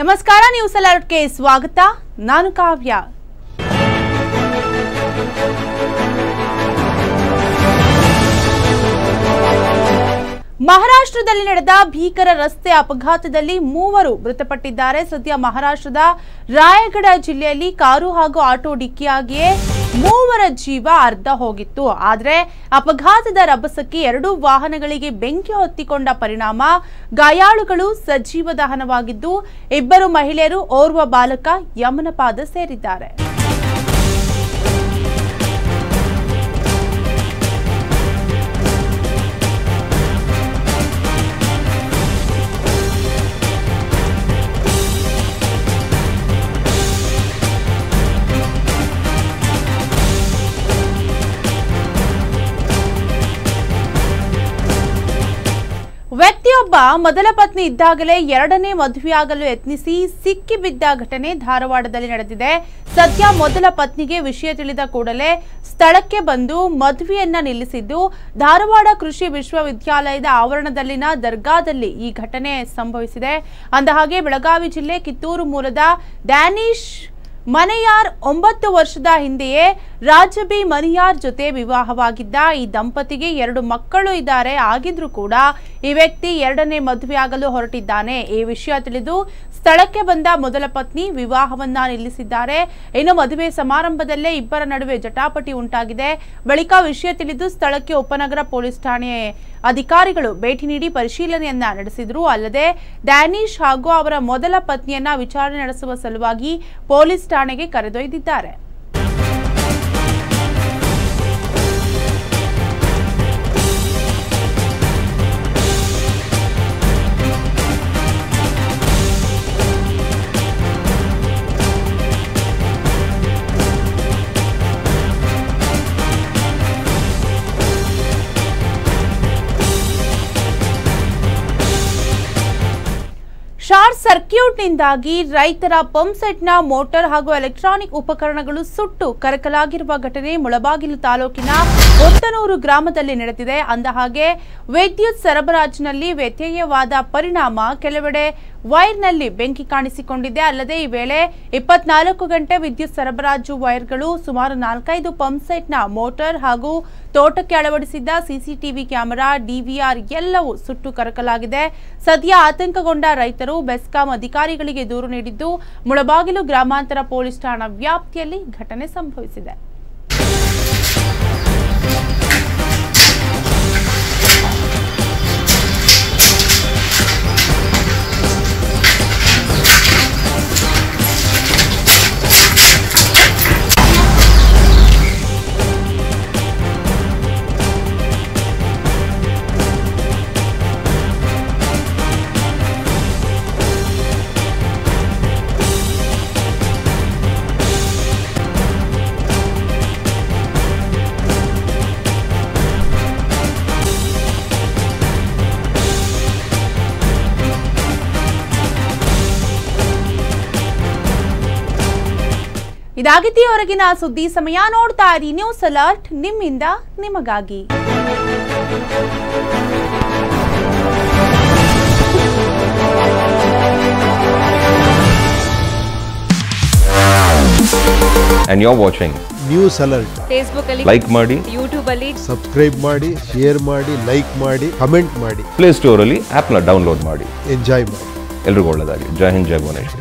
ನಮಸ್ಕಾರ ನ್ಯೂಸ್ ಅಲರ್ಟ್ಗೆ ಸ್ವಾಗತ ನಾನು ಕಾವ್ಯ ಮಹಾರಾಷ್ಟ್ರದಲ್ಲಿ ನಡೆದ ಭೀಕರ ರಸ್ತೆ ಅಪಘಾತದಲ್ಲಿ ಮೂವರು ಮೃತಪಟ್ಟಿದ್ದಾರೆ ಸದ್ಯ ಮಹಾರಾಷ್ಟ್ರದ ರಾಯಗಢ ಜಿಲ್ಲೆಯಲ್ಲಿ ಕಾರು ಹಾಗೂ ಆಟೋ ಡಿಕ್ಕಿಯಾಗಿಯೇ ಮೂವರ ಜೀವ ಅರ್ಧ ಹೋಗಿತ್ತು ಆದರೆ ಅಪಘಾತದ ರಭಸಕ್ಕೆ ಎರಡೂ ವಾಹನಗಳಿಗೆ ಬೆಂಕಿ ಹೊತ್ತಿಕೊಂಡ ಪರಿಣಾಮ ಗಾಯಾಳುಗಳು ಸಜೀವ ದಹನವಾಗಿದ್ದು ಇಬ್ಬರು ಮಹಿಳೆಯರು ಓರ್ವ ಬಾಲಕ ಯಮನಪಾದ ಸೇರಿದ್ದಾರೆ ವ್ಯಕ್ತಿಯೊಬ್ಬ ಮೊದಲ ಪತ್ನಿ ಇದ್ದಾಗಲೇ ಎರಡನೇ ಮದುವೆಯಾಗಲು ಯತ್ನಿಸಿ ಸಿಕ್ಕಿ ಬಿದ್ದ ಘಟನೆ ಧಾರವಾಡದಲ್ಲಿ ನಡೆದಿದೆ ಸದ್ಯ ಮೊದಲ ಪತ್ನಿಗೆ ವಿಷಯ ತಿಳಿದ ಕೂಡಲೇ ಸ್ಥಳಕ್ಕೆ ಬಂದು ಮದುವೆಯನ್ನ ನಿಲ್ಲಿಸಿದ್ದು ಧಾರವಾಡ ಕೃಷಿ ವಿಶ್ವವಿದ್ಯಾಲಯದ ಆವರಣದಲ್ಲಿನ ದರ್ಗಾದಲ್ಲಿ ಈ ಘಟನೆ ಸಂಭವಿಸಿದೆ ಅಂದಹಾಗೆ ಬೆಳಗಾವಿ ಜಿಲ್ಲೆ ಕಿತ್ತೂರು ಮೂಲದ ಡ್ಯಾನಿಶ್ ಮನೆಯಾರ್ ಒಂಬತ್ತು ವರ್ಷದ ಹಿಂದೆಯೇ ರಾಜಬಿ ಮನಿಯಾರ್ ಜೊತೆ ವಿವಾಹವಾಗಿದ್ದ ಈ ದಂಪತಿಗೆ ಎರಡು ಮಕ್ಕಳು ಇದ್ದಾರೆ ಆಗಿದ್ರೂ ಕೂಡ ಈ ವ್ಯಕ್ತಿ ಎರಡನೇ ಮದುವೆಯಾಗಲು ಹೊರಟಿದ್ದಾನೆ ಈ ವಿಷಯ ತಿಳಿದು ಸ್ಥಳಕ್ಕೆ ಬಂದ ಮೊದಲ ಪತ್ನಿ ವಿವಾಹವನ್ನ ನಿಲ್ಲಿಸಿದ್ದಾರೆ ಇನ್ನು ಮದುವೆ ಸಮಾರಂಭದಲ್ಲೇ ಇಬ್ಬರ ನಡುವೆ ಜಟಾಪಟಿ ಉಂಟಾಗಿದೆ ಬಳಿಕ ವಿಷಯ ತಿಳಿದು ಸ್ಥಳಕ್ಕೆ ಉಪನಗರ ಪೊಲೀಸ್ ಠಾಣೆ ಅಧಿಕಾರಿಗಳು ಭೇಟಿ ನೀಡಿ ಪರಿಶೀಲನೆಯನ್ನ ನಡೆಸಿದ್ರು ಅಲ್ಲದೆ ಡ್ಯಾನಿಶ್ ಹಾಗೂ ಅವರ ಮೊದಲ ಪತ್ನಿಯನ್ನ ವಿಚಾರಣೆ ನಡೆಸುವ ಸಲುವಾಗಿ ಪೊಲೀಸ್ ಠಾಣೆಗೆ ಕರೆದೊಯ್ದಿದ್ದಾರೆ ಶಾರ್ಟ್ ಸರ್ಕ್ಯೂಟ್ನಿಂದಾಗಿ ರೈತರ ಪಂಪ್ ಸೆಟ್ನ ಮೋಟಾರ್ ಹಾಗೂ ಎಲೆಕ್ಟ್ರಾನಿಕ್ ಉಪಕರಣಗಳು ಸುಟ್ಟು ಕರಕಲಾಗಿರುವ ಘಟನೆ ಮುಳಬಾಗಿಲು ತಾಲೂಕಿನ ಒತ್ತನೂರು ಗ್ರಾಮದಲ್ಲಿ ನಡೆದಿದೆ ಅಂದಹಾಗೆ ವಿದ್ಯುತ್ ಸರಬರಾಜಿನಲ್ಲಿ ವ್ಯತ್ಯಯವಾದ ಪರಿಣಾಮ ಕೆಲವೆಡೆ ವೈರ್ನಲ್ಲಿ ಬೆಂಕಿ ಕಾಣಿಸಿಕೊಂಡಿದೆ ಅಲ್ಲದೆ ಈ ವೇಳೆ ಇಪ್ಪತ್ನಾಲ್ಕು ಗಂಟೆ ವಿದ್ಯುತ್ ಸರಬರಾಜು ವೈರ್ಗಳು ಸುಮಾರು ನಾಲ್ಕೈದು ಪಂಪ್ ಸೆಟ್ನ ಮೋಟಾರ್ ಹಾಗೂ ತೋಟಕ್ಕೆ ಅಳವಡಿಸಿದ್ದ ಸಿಸಿಟಿವಿ ಕ್ಯಾಮೆರಾ ಡಿವಿಆರ್ ಎಲ್ಲವೂ ಸುಟ್ಟು ಕರಕಲಾಗಿದೆ ಸದ್ಯ ಆತಂಕಗೊಂಡ ರೈತರು ಬೆಸ್ಕಾಂ ಅಧಿಕಾರಿಗಳಿಗೆ ದೂರು ನೀಡಿದ್ದು ಮುಳಬಾಗಿಲು ಗ್ರಾಮಾಂತರ ಪೊಲೀಸ್ ಠಾಣಾ ವ್ಯಾಪ್ತಿಯಲ್ಲಿ ಘಟನೆ ಸಂಭವಿಸಿದೆ ಇದಾಗಿತ್ತಿ ಹೊರಗಿನ ಸುದ್ದಿ ಸಮಯ ನೋಡ್ತಾ ಇರಿ ನ್ಯೂಸ್ ಅಲರ್ಟ್ ನಿಮ್ಮಿಂದ ನಿಮಗಾಗಿ and you're watching. News alert Facebook ಅಲ್ಲಿ Like ಮಾಡಿ ಯೂಟ್ಯೂಬ್ ಅಲ್ಲಿ ಸಬ್ಸ್ಕ್ರೈಬ್ ಮಾಡಿ ಶೇರ್ ಮಾಡಿ ಲೈಕ್ ಮಾಡಿ ಕಮೆಂಟ್ ಮಾಡಿ ಪ್ಲೇ ಸ್ಟೋರಲ್ಲಿ ಆ್ಯಪ್ನ ಡೌನ್ಲೋಡ್ ಮಾಡಿ ಎಂಜಾಯ್ ಮಾಡಿ ಎಲ್ರಿಗೂ ಒಳ್ಳೆಯದಾಗಲಿ ಜೈ ಹಿಂದ್ ಜೈ ಭುವನೇಶ್ವರ್